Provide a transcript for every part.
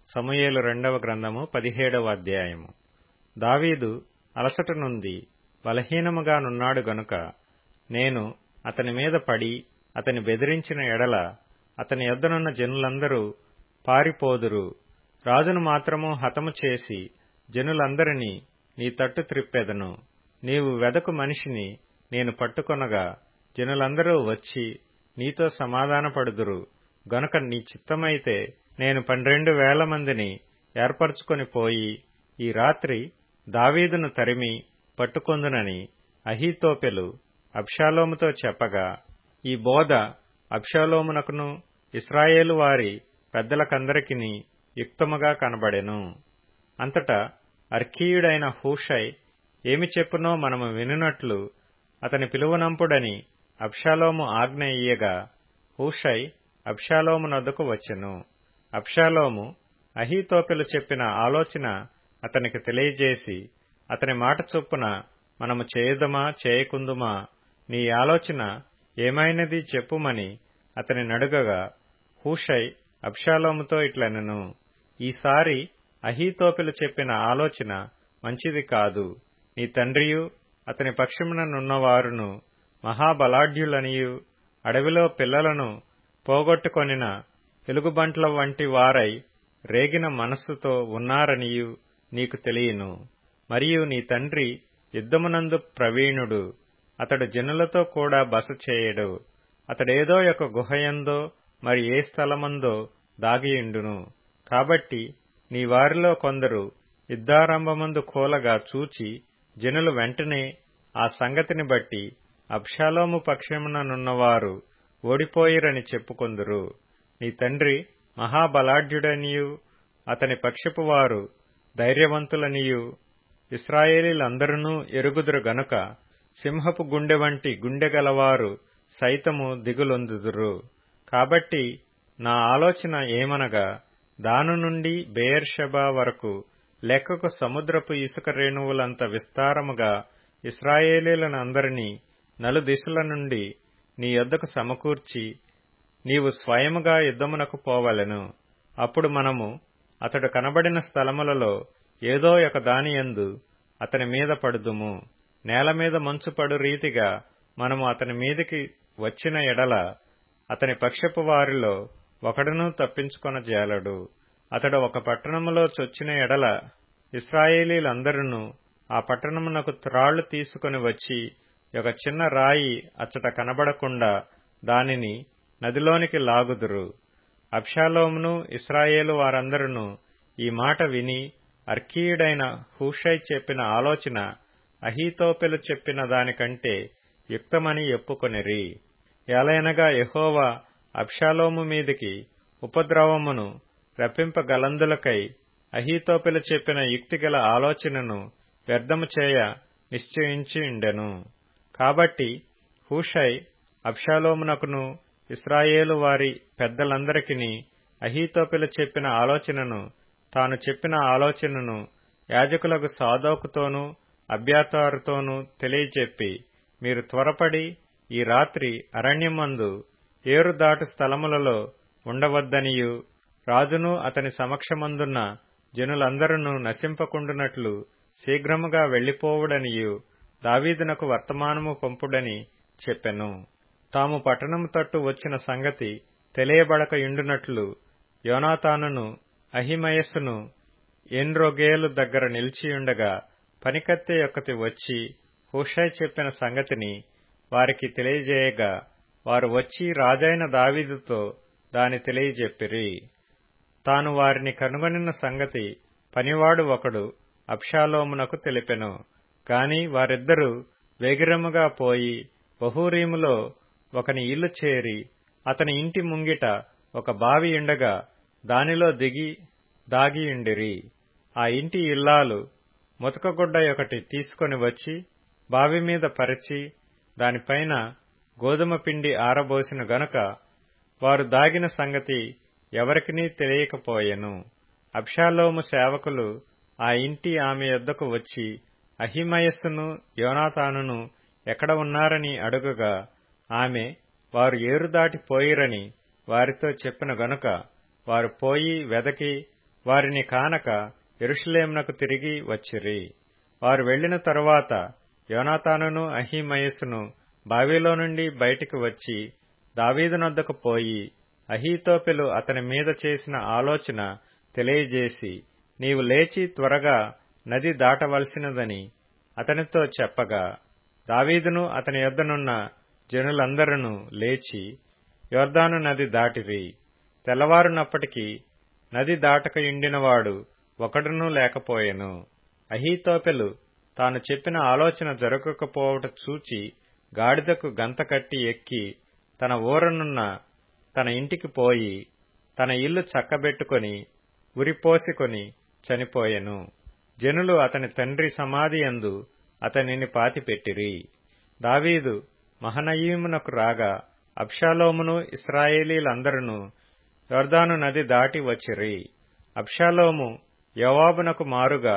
సమూయేలు రెండవ గ్రంథము పదిహేడవ అధ్యాయము దావీదు అలసట నుండి బలహీనముగా నున్నాడు గనుక నేను అతని మీద పడి అతని బెదిరించిన ఎడల అతని యొద్దనున్న జనులందరూ పారిపోదురు రాజును మాత్రము హతము చేసి జనులందరినీ నీ తట్టు త్రిప్పెదను నీవు వెదకు మనిషిని నేను పట్టుకొనగా జనులందరూ వచ్చి నీతో సమాధానపడుదురు గనుక నీ చిత్తమైతే నేను పన్నెండు వేల మందిని ఏర్పరచుకొని పోయి ఈ రాత్రి దావీదును తరిమి పట్టుకొందునని అహీతోపెలు అబ్షాలోముతో చెప్పగా ఈ బోధ అబ్షాలోమునకును ఇస్రాయేలు వారి పెద్దలకందరికిని యుక్తముగా కనబడెను అంతటా అర్కీయుడైన హూషై ఏమి చెప్పునో మనము వినునట్లు అతని పిలువనంపుడని అబ్షాలోము ఆజ్ఞ ఇయ్యగా హూషై అబ్షాలోము నొద్దకు వచ్చెను అబ్షాలోము అహీతోపెలు చెప్పిన ఆలోచన అతనికి తెలియజేసి అతని మాట చొప్పున మనము చేయుదమా చేయకుందుమా నీ ఆలోచన ఏమైనది చెప్పుమని అతని నడుగగా హూషై అబ్షాలోముతో ఇట్లనెను ఈసారి అహీతోపెలు చెప్పిన ఆలోచన మంచిది కాదు నీ తండ్రియు అతని పక్షముననున్నవారును మహాబలాఢ్యులనియు అడవిలో పిల్లలను పోగొట్టుకొనిన ఎలుగుబంట్ల వంటి వారై రేగిన మనస్సుతో ఉన్నారనియు నీకు తెలియను మరియు నీ తండ్రి యుద్ధమునందు ప్రవీణుడు అతడు జనులతో కూడా బస చేయడు అతడేదో ఒక గుహయందో మరి ఏ స్థలమందో దాగియుండును కాబట్టి నీ వారిలో కొందరు యుద్ధారంభమందు కూలగా చూచి జనులు వెంటనే ఆ సంగతిని బట్టి అబ్షాలోము పక్షముననున్నవారు ఓడిపోయిరని చెప్పుకొందురు నీ తండ్రి మహాబలాఢ్యుడనియు అతని పక్షపు వారు ధైర్యవంతులనియు ఇస్రాయేలీలందరూ ఎరుగుదురు గనుక సింహపు గుండె వంటి గుండెగలవారు సైతము దిగులొందుదురు కాబట్టి నా ఆలోచన ఏమనగా దాను నుండి బెయర్షెబా వరకు లెక్కకు సముద్రపు ఇసుక రేణువులంత విస్తారముగా ఇస్రాయేలీలనందరినీ నలుదిశల నుండి నీ యొద్దకు సమకూర్చి నీవు స్వయముగా యుద్ధమునకు పోవలెను అప్పుడు మనము అతడు కనబడిన స్థలములలో ఏదో ఒక దానియందు అతని మీద పడుదుము నేల మీద మంచు పడు రీతిగా మనము అతని మీదికి వచ్చిన ఎడల అతని పక్షపు వారిలో ఒకడునూ తప్పించుకొనజాలడు అతడు ఒక పట్టణములో చొచ్చిన ఎడల ఇస్రాయేలీలందరూ ఆ పట్టణమునకు త్రాళ్లు తీసుకుని వచ్చి ఒక చిన్న రాయి అచ్చట కనబడకుండా దానిని నదిలోనికి లాగుదురు అబ్షాలోమును ఇస్రాయేలు వారందరూ ఈ మాట విని అర్కీయుడైన హూషై చెప్పిన ఆలోచన అహీతోపెలు చెప్పిన దానికంటే యుక్తమని ఎప్పుకొనిరి ఎలయనగా యహోవా అబ్షాలోము మీదికి ఉపద్రవమును రప్పింపగలందులకై అహీతోపెలు చెప్పిన యుక్తిగల ఆలోచనను వ్యర్థము చేయ నిశ్చయించిండెను కాబట్టి హూషై అబ్షాలోమునకును ఇస్రాయేలు వారి పెద్దలందరికీ అహీతోపెలు చెప్పిన ఆలోచనను తాను చెప్పిన ఆలోచనను యాజకులకు సాదోకుతోనూ అభ్యాతారుతోనూ తెలియచెప్పి మీరు త్వరపడి ఈ రాత్రి అరణ్యమందు ఏరు దాటు స్థలములలో ఉండవద్దనియు రాజును అతని సమక్షమందున్న జనులందరూ నశింపకుండునట్లు శీఘ్రముగా వెళ్లిపోవుడనియు దావీదునకు వర్తమానము పంపుడని చెప్పెను తాము పట్టణము తట్టు వచ్చిన సంగతి తెలియబడకయుండునట్లు యోనాతానును అహిమయస్సును ఎన్రొగేలు దగ్గర నిలిచియుండగా పనికత్తె యొక్కతి వచ్చి హుషై చెప్పిన సంగతిని వారికి తెలియజేయగా వారు వచ్చి రాజైన దావీదుతో దాని తెలియజెప్పిరి తాను వారిని కనుగొనిన సంగతి పనివాడు ఒకడు అబ్షాలోమునకు తెలిపెను కాని వారిద్దరూ వేగిరముగా పోయి బహూరీములో ఒకని ఇల్లు చేరి అతని ఇంటి ముంగిట ఒక బావి ఉండగా దానిలో దిగి దాగియుండిరి ఆ ఇంటి ఇల్లాలు ముతకగుడ్డ ఒకటి తీసుకొని వచ్చి బావి మీద పరిచి దానిపైన గోధుమ పిండి ఆరబోసిన గనుక వారు దాగిన సంగతి ఎవరికినీ తెలియకపోయెను అబ్షాలోము సేవకులు ఆ ఇంటి ఆమె యొద్దకు వచ్చి అహిమయస్సును యోనాతానును ఎక్కడ ఉన్నారని అడుగగా ఆమె వారు ఏరు దాటి పోయిరని వారితో చెప్పిన గనుక వారు పోయి వెదకి వారిని కానక ఎరుషలేమునకు తిరిగి వచ్చిరి వారు వెళ్లిన తరువాత యోనాతానును అహీమయస్సును బావిలో నుండి బయటికి వచ్చి దావీదునొద్దకు పోయి అహీతోపెలు అతని మీద చేసిన ఆలోచన తెలియజేసి నీవు లేచి త్వరగా నది దాటవలసినదని అతనితో చెప్పగా దావీదును అతని యొద్దనున్న జనులందరూ లేచి యోర్దాను నది దాటిరి తెల్లవారునప్పటికీ నది దాటక ఇండినవాడు ఒకడునూ లేకపోయెను అహీతోపెలు తాను చెప్పిన ఆలోచన జరగకపోవట చూచి గాడిదకు గంత కట్టి ఎక్కి తన ఊరనున్న తన ఇంటికి పోయి తన ఇల్లు చక్కబెట్టుకొని ఉరిపోసికొని చనిపోయెను జనులు అతని తండ్రి సమాధి యందు అతనిని పాతిపెట్టిరి దావీదు మహనయీమునకు రాగా అబ్షాలోమును ఇస్రాయేలీలందరూ యోర్దాను నది దాటి వచ్చిరి అబ్షాలోము యోవాబునకు మారుగా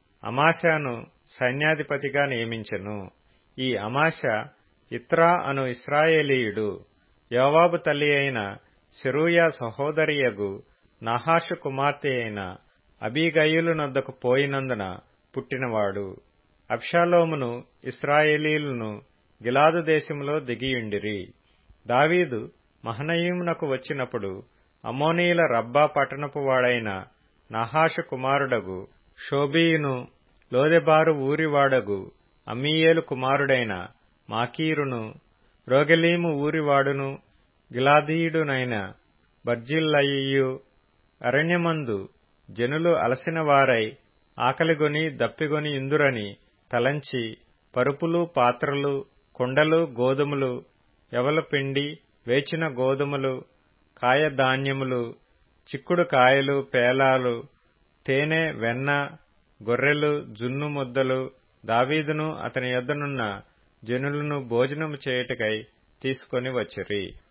అమాశాను సైన్యాధిపతిగా నియమించెను ఈ అమాశ ఇత్రా అను ఇస్రాయేలీయుడు యోవాబు తల్లి అయిన సెరూయా సహోదరియగు నహాషు కుమార్తె అయిన అబీగయులునొద్దకు పోయినందున పుట్టినవాడు అబ్షాలోమును ఇస్రాయేలీలను గిలాదు దేశంలో దిగియుండిరి దావీదు మహనయీమునకు వచ్చినప్పుడు అమోనీయుల రబ్బా పట్టణపు వాడైన నహాషు కుమారుడగు షోబీయును లోదెబారు ఊరివాడగు అమ్మీయేలు కుమారుడైన మాకీరును రోగెలీము ఊరివాడును గిలాదీయుడునైన బర్జిల్లయియు అరణ్యమందు జనులు అలసిన వారై ఆకలిగొని దప్పిగొని ఇందురని తలంచి పరుపులు పాత్రలు కుండలు గోధుమలు ఎవల పిండి వేచిన గోధుమలు కాయధాన్యములు చిక్కుడు కాయలు పేలాలు తేనె వెన్న గొర్రెలు జున్ను ముద్దలు దావీదును అతని యొద్దనున్న జనులను భోజనము చేయుటకై తీసుకొని వచ్చిరి